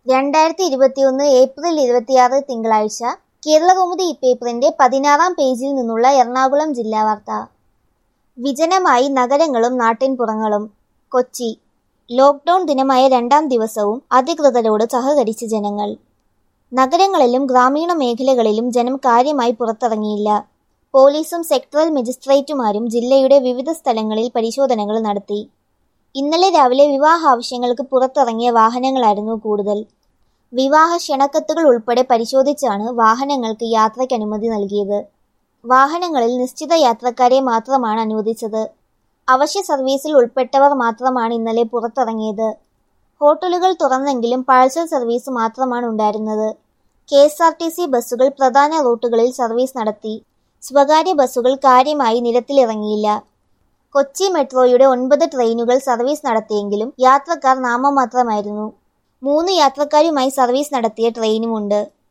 രണ്ടായിരത്തി ഇരുപത്തിയൊന്ന് ഏപ്രിൽ ഇരുപത്തിയാറ് തിങ്കളാഴ്ച കേരളകൗമുദി ഇപ്പേപ്പറിന്റെ പതിനാറാം പേജിൽ നിന്നുള്ള എറണാകുളം ജില്ലാ വാർത്ത വിജനമായി നഗരങ്ങളും നാട്ടിൻപുറങ്ങളും കൊച്ചി ലോക്ക്ഡൌൺ ദിനമായ രണ്ടാം ദിവസവും അധികൃതരോട് സഹകരിച്ച് ജനങ്ങൾ നഗരങ്ങളിലും ഗ്രാമീണ മേഖലകളിലും ജനം കാര്യമായി പുറത്തിറങ്ങിയില്ല പോലീസും സെക്ടറൽ മജിസ്ട്രേറ്റുമാരും ജില്ലയുടെ വിവിധ സ്ഥലങ്ങളിൽ പരിശോധനകൾ നടത്തി ഇന്നലെ രാവിലെ വിവാഹ ആവശ്യങ്ങൾക്ക് പുറത്തിറങ്ങിയ വാഹനങ്ങളായിരുന്നു കൂടുതൽ വിവാഹ ക്ഷണക്കത്തുകൾ ഉൾപ്പെടെ പരിശോധിച്ചാണ് വാഹനങ്ങൾക്ക് യാത്രയ്ക്ക് അനുമതി നൽകിയത് വാഹനങ്ങളിൽ നിശ്ചിത യാത്രക്കാരെ മാത്രമാണ് അനുവദിച്ചത് അവശ്യ സർവീസിൽ ഉൾപ്പെട്ടവർ മാത്രമാണ് ഇന്നലെ പുറത്തിറങ്ങിയത് ഹോട്ടലുകൾ തുറന്നെങ്കിലും പാഴ്സൽ സർവീസ് മാത്രമാണ് ഉണ്ടായിരുന്നത് K S R T C ബസ്സുകൾ പ്രധാന റൂട്ടുകളിൽ സർവീസ് നടത്തി സ്വകാര്യ ബസ്സുകൾ കാര്യമായി നിരത്തിലിറങ്ങിയില്ല കൊച്ചി മെട്രോയുടെ ഒൻപത് ട്രെയിനുകൾ സർവീസ് നടത്തിയെങ്കിലും യാത്രക്കാർ നാമമാത്രമായിരുന്നു മൂന്ന് യാത്രക്കാരുമായി സർവീസ് നടത്തിയ ട്രെയിനുമുണ്ട്